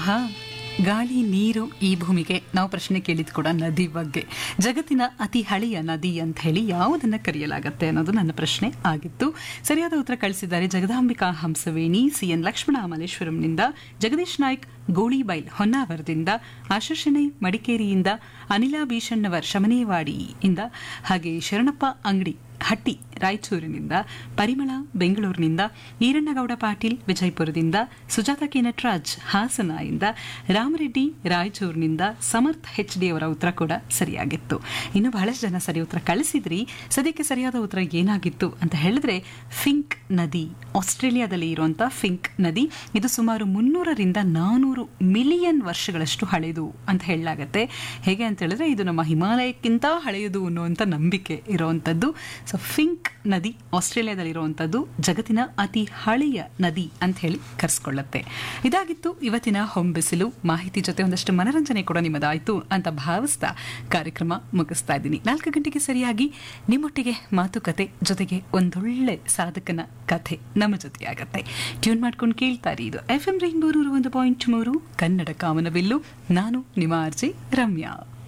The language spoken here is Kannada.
ಗಾಳಿ ನೀರು ಈ ಭೂಮಿಗೆ ನಾವು ಪ್ರಶ್ನೆ ಕೇಳಿದ್ ಕೂಡ ನದಿ ಬಗ್ಗೆ ಜಗತ್ತಿನ ಅತಿ ಹಳೆಯ ನದಿ ಅಂತ ಹೇಳಿ ಯಾವುದನ್ನ ಕರೆಯಲಾಗತ್ತೆ ಅನ್ನೋದು ನನ್ನ ಪ್ರಶ್ನೆ ಆಗಿತ್ತು ಸರಿಯಾದ ಉತ್ತರ ಕಳಿಸಿದ್ದಾರೆ ಜಗದಾಂಬಿಕಾ ಹಂಸವೇಣಿ ಸಿಎನ್ ಲಕ್ಷ್ಮಣ ಮಲೇಶ್ವರಂನಿಂದ ಜಗದೀಶ್ ನಾಯ್ಕ್ ಗೋಳಿಬೈಲ್ ಹೊನ್ನಾವರದಿಂದ ಆಶರ್ಷಣೆ ಮಡಿಕೇರಿಯಿಂದ ಅನಿಲಾ ಭೀಷಣ್ಣವರ್ ಶಮನೇವಾಡಿಯಿಂದ ಹಾಗೆ ಶರಣಪ್ಪ ಅಂಗಡಿ ಹಟ್ಟಿ ರಾಯಚೂರಿನಿಂದ ಪರಿಮಳ ಬೆಂಗಳೂರಿನಿಂದ ಈರಣ್ಣಗೌಡ ಪಾಟೀಲ್ ವಿಜಯಪುರದಿಂದ ಸುಜಾತ ಕೆ ನಟರಾಜ್ ಹಾಸನ ಇಂದ ರಾಮರೆಡ್ಡಿ ರಾಯಚೂರಿನಿಂದ ಸಮರ್ಥ್ ಎಚ್ ಡಿ ಅವರ ಉತ್ತರ ಕೂಡ ಸರಿಯಾಗಿತ್ತು ಇನ್ನು ಬಹಳಷ್ಟು ಜನ ಸರಿ ಉತ್ತರ ಕಳಿಸಿದ್ರಿ ಸದ್ಯಕ್ಕೆ ಸರಿಯಾದ ಉತ್ತರ ಏನಾಗಿತ್ತು ಅಂತ ಹೇಳಿದ್ರೆ ಫಿಂಕ್ ನದಿ ಆಸ್ಟ್ರೇಲಿಯಾದಲ್ಲಿ ಇರುವಂತಹ ಫಿಂಕ್ ನದಿ ಇದು ಸುಮಾರು ಮುನ್ನೂರರಿಂದ ನಾನೂರು ಮಿಲಿಯನ್ ವರ್ಷಗಳಷ್ಟು ಹಳೆಯದು ಅಂತ ಹೇಳಲಾಗತ್ತೆ ಹೇಗೆ ಅಂತ ಹೇಳಿದ್ರೆ ಇದು ನಮ್ಮ ಹಿಮಾಲಯಕ್ಕಿಂತ ಹಳೆಯದು ಅನ್ನುವಂಥ ನಂಬಿಕೆ ಇರುವಂಥದ್ದು ಸೊ ಫಿಂಕ್ ನದಿ ಆಸ್ಟ್ರೇಲಿಯಾದಲ್ಲಿರುವಂಥದ್ದು ಜಗತ್ತಿನ ಅತಿ ಹಳೆಯ ನದಿ ಅಂತ ಹೇಳಿ ಕರೆಸ್ಕೊಳ್ಳುತ್ತೆ ಇದಾಗಿತ್ತು ಇವತ್ತಿನ ಹೊಂಬಿಸಿಲು ಮಾಹಿತಿ ಜೊತೆ ಒಂದಷ್ಟು ಮನರಂಜನೆ ಕೂಡ ನಿಮ್ಮದಾಯಿತು ಅಂತ ಭಾವಿಸ್ತಾ ಕಾರ್ಯಕ್ರಮ ಮುಗಿಸ್ತಾ ಇದ್ದೀನಿ ನಾಲ್ಕು ಗಂಟೆಗೆ ಸರಿಯಾಗಿ ನಿಮ್ಮೊಟ್ಟಿಗೆ ಮಾತುಕತೆ ಜೊತೆಗೆ ಒಂದೊಳ್ಳೆ ಸಾಧಕನ ಕಥೆ ನಮ್ಮ ಜೊತೆಯಾಗತ್ತೆ ಟ್ಯೂನ್ ಮಾಡ್ಕೊಂಡು ಕೇಳ್ತಾ ಇರಿ ಇದು ಎಫ್ ಎಂ ರೈನ್ಬೋರು ಒಂದು ಪಾಯಿಂಟ್ ಮೂರು ಕನ್ನಡ ಕಾಮನಬಿಲ್ಲು ನಾನು ನಿಮ್ಮ ಆರ್ಜಿ ರಮ್ಯಾ